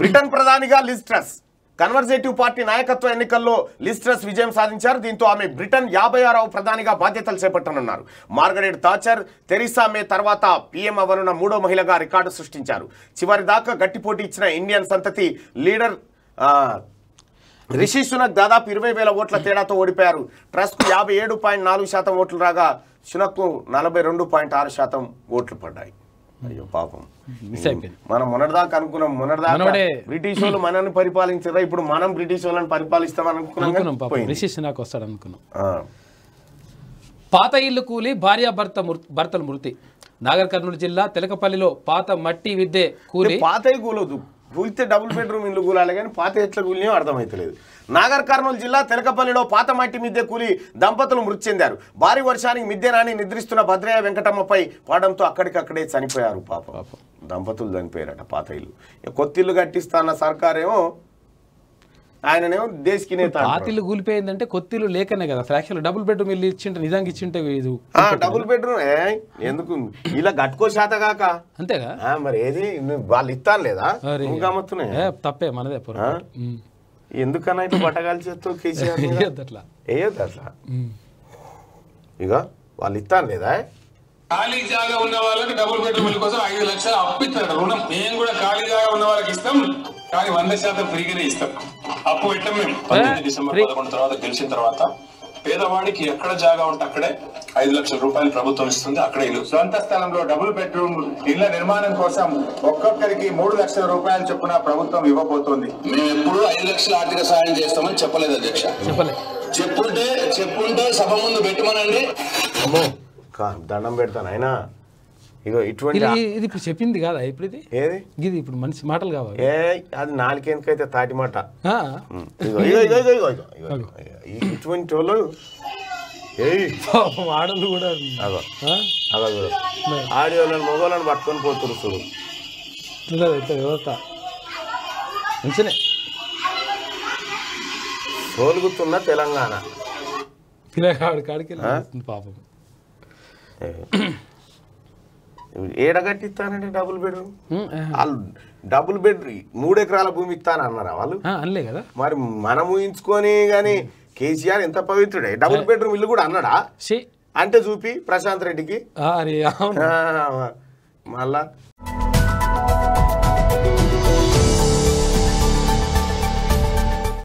Britain ప్రధానిగా Liz Truss కన్వర్జేటివ్ party నాయకత్వ ఎన్నికల్లో లిస్ట్రస్ విజయం సాధించారు దీంతో ఆమె బ్రిటన్ యాభై ఆరవ ప్రధానిగా బాధ్యతలు చేపట్టనున్నారు మార్గరెట్ థాచర్ తెరిసా మే తర్వాత పీఎం అవనున్న మూడో మహిళగా రికార్డు సృష్టించారు చివరి దాకా గట్టి పోటీ ఇచ్చిన ఇండియన్ సంతతి లీడర్ ఆ, రిషి సునక్ దాదాపు ఇరవై వేల ఓట్ల తేడాతో ఓడిపోయారు ట్రస్ట్కు యాభై ఏడు పాయింట్ నాలుగు శాతం ఓట్లు రాగా సునక్కు నలభై రెండు పాయింట్ ఆరు శాతం ఓట్లు పడ్డాయి అయ్యో పాపం మిస్ అయిపోయింది మనం మొన్నటిదాకా అనుకున్నాం మొన్నటిదాకా మనోడే- బ్రిటిష్ వాళ్ళు మనల్ని పరిపాలించారా ఇప్పుడు మనం బ్రిటిష్ వాళ్ళని పరిపాలిస్తాం అనుకున్నాం అనుకున్నాం కానీ పాపం పోయింది. రిషి నాకు వస్తాడు అనుకున్నాం ఆ. పాత ఇల్లు కూలి భార్య భర్త మృ- భర్తల మృతి నాగర్ కర్నూలు జిల్లా తెలకపల్లిలో పాత మట్టి విద్దే కూలి పాతయి కూలదు కూలితే డబుల్ బెడ్రూమ్ ఇల్లు కూలాలి కానీ పాత ఎట్లా కూలినాయో అర్థమైతలేదు నాగర్ కర్నూలు జిల్లా తెలకపల్లిలో పాత మట్టి మిద్దె కూలి దంపతులు మృతి చెందారు భారీ వర్షానికి మిద్దె నాని నిద్రిస్తున్న భద్రయ్య వెంకటమ్మపై పడంతో అక్కడికక్కడే చనిపోయారు పాపం దంపతులు చనిపోయారట పాత ఇల్లు ఇక కొత్త ఇల్లు కట్టిస్తాన్న సర్కారేమో ఆయననేమో దేశకి నేత అంటారు. పాత ఇల్లు కూలిపోయిందంటే కొత్త ఇల్లు లేకనే కదా ఫ్రాక్షన్ డబుల్ బెడ్రూమ్ ఇల్లు ఇచ్చింటే నిజంగా ఇచ్చింటే ఇది ఆ, డబుల్ బెడ్రూమ్ ఏ ఎందుకు ఇలా కట్టుకో శాతగాక అంతేగా ఆ, మరి ఏది నువ్వు వాళ్ళు ఇస్తాను లేదా అరే. నువ్వు గమ్మత్తున్నాయి ఏ, తప్పే మనదే పొరపాటు ఉమ్. ఎందుకన్నా ఇట్లా బట్టగాలి చేస్తావు కేసీఆర్ మీద? ఇయ్యొద్దు అట్లా వేయొద్దు అట్లా ఉమ్. ఇక వాళ్ళు ఇస్తాను లేదా ఖాళీ జాగా ఉన్న వాళ్ళకి డబుల్ బెడ్రూమ్ కోసం ఐదు లక్షలు అప్పిస్తారు రుణం మేము కూడా ఖాళీ జాగా ఉన్న వాళ్ళకి ఇస్తాం కానీ వంద శాతం ఫ్రీగానే ఇస్తాం అప్పు పెట్టాం మేము పంతొమ్మిది డిసెంబర్ free. పదకొండు తర్వాత గెలిచిన తర్వాత పేదవాడికి ఎక్కడ జాగా ఉంటే అక్కడే ఐదు లక్షల రూపాయలు ప్రభుత్వం ఇస్తుంది అక్కడే ఇల్లు సొంత స్థలంలో డబుల్ బెడ్రూమ్ ఇళ్ల నిర్మాణం కోసం ఒక్కొక్కరికి మూడు లక్షల రూపాయలు చొప్పున ప్రభుత్వం ఇవ్వబోతోంది మేము ఎప్పుడు ఐదు లక్షల ఆర్థిక సహాయం చేస్తామని చెప్పలేదు అధ్యక్ష చెప్పలే చెప్పుంటే చెప్పుంటే సభ ముందు పెట్టమనండి అమ్మో కా- దండం పెడతాను అయినా ఇగో ఇటువంటి ఇది ఇది ఇప్పుడు చెప్పింది కాదా ఇప్పుడు ఇది ఏది ఇది ఇప్పుడు మనిషి మాటలు కావాలి ఏ అది నాలుగేందుకైతే తాటి మాట ఆ, ఇగో ఇగో ఇగో ఇగో ఇగో ఇగో ఇగో ఇగో. ఈ- ఇటువంటి వాళ్ళు ఏయ్ పాపం ఆడలు కూడా అగో ఆ? అగో చూడు. ఆడియోలను మొగోళ్ళని పట్టుకొని పోతురు చూడు ఉన్నది ఇంత వ్యవస్థ మంచినే తోలుగుతున్న తెలంగాణ పిల్లగాడు కాడికి వెళ్ళి పాపం ఏడ కట్టిస్తానండి డబుల్ బెడ్రూమ్ ఉమ్, ఆ, వాళ్ళు డబుల్ బెడ్ మూడు ఎకరాల భూమి ఇస్తాను అన్నారా వాళ్ళు ఆ, అనలే కదా మరి మనం ఊహించుకొని కానీ కేసీఆర్ ఎంత పవిత్రుడే డబుల్ బెడ్రూమ్ ఇల్లు కూడా అన్నాడా షే అంటే చూపి ప్రశాంత్ రెడ్డికి అరే అవును ఆ, మళ్ళా